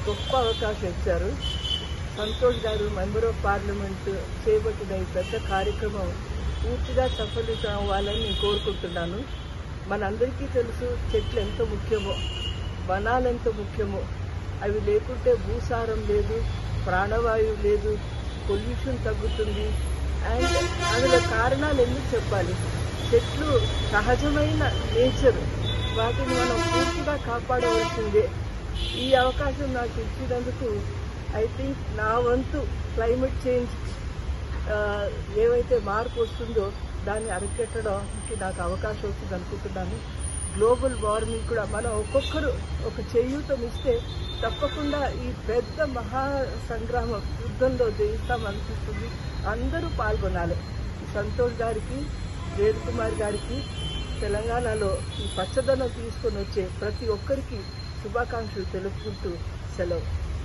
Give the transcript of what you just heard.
గొప్ప అవకాశం ఇచ్చారు సంతోష్ గారు మెంబర్ ఆఫ్ పార్లమెంట్ చేపట్టిన ఈ పెద్ద కార్యక్రమం పూర్తిగా సఫలితం అవ్వాలని నేను కోరుకుంటున్నాను మనందరికీ తెలుసు చెట్లు ఎంత ముఖ్యమో వనాలు ఎంత ముఖ్యమో అవి లేకుంటే భూసారం లేదు ప్రాణవాయువు లేదు పొల్యూషన్ తగ్గుతుంది అండ్ అందులో కారణాలు ఎందుకు చెప్పాలి చెట్లు సహజమైన నేచర్ వాటిని మనం పూర్తిగా కాపాడవలసిందే ఈ అవకాశం నాకు ఇచ్చినందుకు ఐ థింక్ నా వంతు క్లైమేట్ చేంజ్ ఆ, ఏవైతే మార్పు వస్తుందో దాన్ని అరికెట్టడానికి నాకు అవకాశం వస్తుంది అనుకుంటున్నాను గ్లోబల్ వార్మింగ్ కూడా మనం ఒక్కొక్కరు ఒక చేయూతమిస్తే తప్పకుండా ఈ పెద్ద మహా సంగ్రామం యుద్ధంలో జయిస్తామనిపిస్తుంది అందరూ పాల్గొనాలి సంతోష్ గారికి వేద్ కుమార్ గారికి తెలంగాణలో ఈ పచ్చదనం తీసుకొని వచ్చే ప్రతి ఒక్కరికి శుభాకాంక్షలు తెలుపుకుంటూ సెలవు